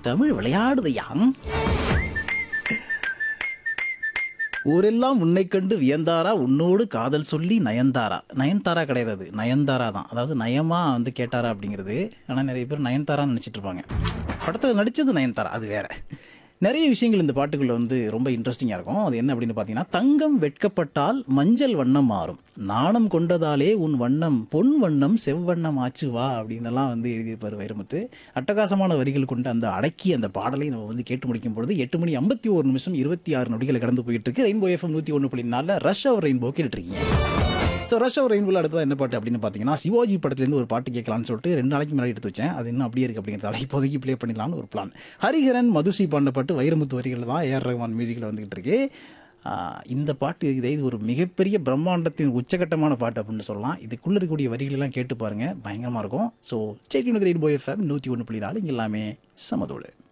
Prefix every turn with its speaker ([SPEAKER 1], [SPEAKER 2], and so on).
[SPEAKER 1] தமிழ் விளையாடுதையா ஊரெல்லாம் உன்னை கண்டு வியந்தாரா உன்னோடு காதல் சொல்லி நயன்தாரா நயன்தாரா கிடையாது அது நயன்தாரா தான் அதாவது நயமா வந்து கேட்டாரா அப்படிங்கிறது ஆனால் நிறைய பேர் நயன்தாரான்னு நினச்சிட்டு இருப்பாங்க படத்தில் நடித்தது நயன்தாரா அது வேற நிறைய விஷயங்கள் இந்த பாட்டுக்குள்ள வந்து ரொம்ப இன்ட்ரெஸ்டிங்காக இருக்கும் அது என்ன அப்படின்னு பார்த்தீங்கன்னா தங்கம் வெட்கப்பட்டால் மஞ்சள் வண்ணம் மாறும் நாணம் கொண்டதாலே உன் வண்ணம் பொன் வண்ணம் செவ்வண்ணம் ஆச்சு வா அப்படின்னெல்லாம் வந்து எழுதியிருப்பார் வைரமுத்து அட்டகாசமான வரிகள் கொண்டு அந்த அடக்கி அந்த பாடலை நம்ம வந்து கேட்டு முடிக்கும் பொழுது எட்டு மணி ஐம்பத்தி ஒரு நிமிஷம் இருபத்தி ஆறு நொடிகளை கடந்து போயிட்டு இருக்கு ரெயின்போ எஃப்எம் நூற்றி ஒன்று புள்ளி நாலில் ரஷ் அவர் ரெயின்போ கேட்டுட்டு இருக்கீங்க ஸோ ரஷ் அவர் ரெயின்போல அடுத்தது என்ன பாட்டு அப்படின்னு பார்த்தீங்கன்னா சிவாஜி படத்துலேருந்து ஒரு பாட்டு கேட்கலாம்னு சொல்லிட்டு ரெண்டு நாளைக்கு முன்னாடி எடுத்து வச்சேன் அது இன்னும் அப்படியே இருக்குது அப்படிங்கிறதால இப்போதைக்கு ப்ளே பண்ணிடலாம்னு ஒரு பிளான் ஹரிஹரன் மதுஸ்ரீ பாண்ட பாட்டு வைரமுத்து வரிகள் தான் ஏஆர் ரஹ்மான் மியூசிக்கில் வந்துகிட்டு இருக்கு ஆஹ் இந்த பாட்டு இதை இது ஒரு மிகப்பெரிய பிரம்மாண்டத்தின் உச்சகட்டமான பாட்டு அப்படின்னு சொல்லலாம் இதுக்குள்ளே இருக்கக்கூடிய வரிகளெல்லாம் கேட்டு பாருங்கள் பயங்கரமாக இருக்கும் so state unit rainbow FM நூற்றி ஒன்று புள்ளி நாலு இங்க எல்லாமே சமதோடு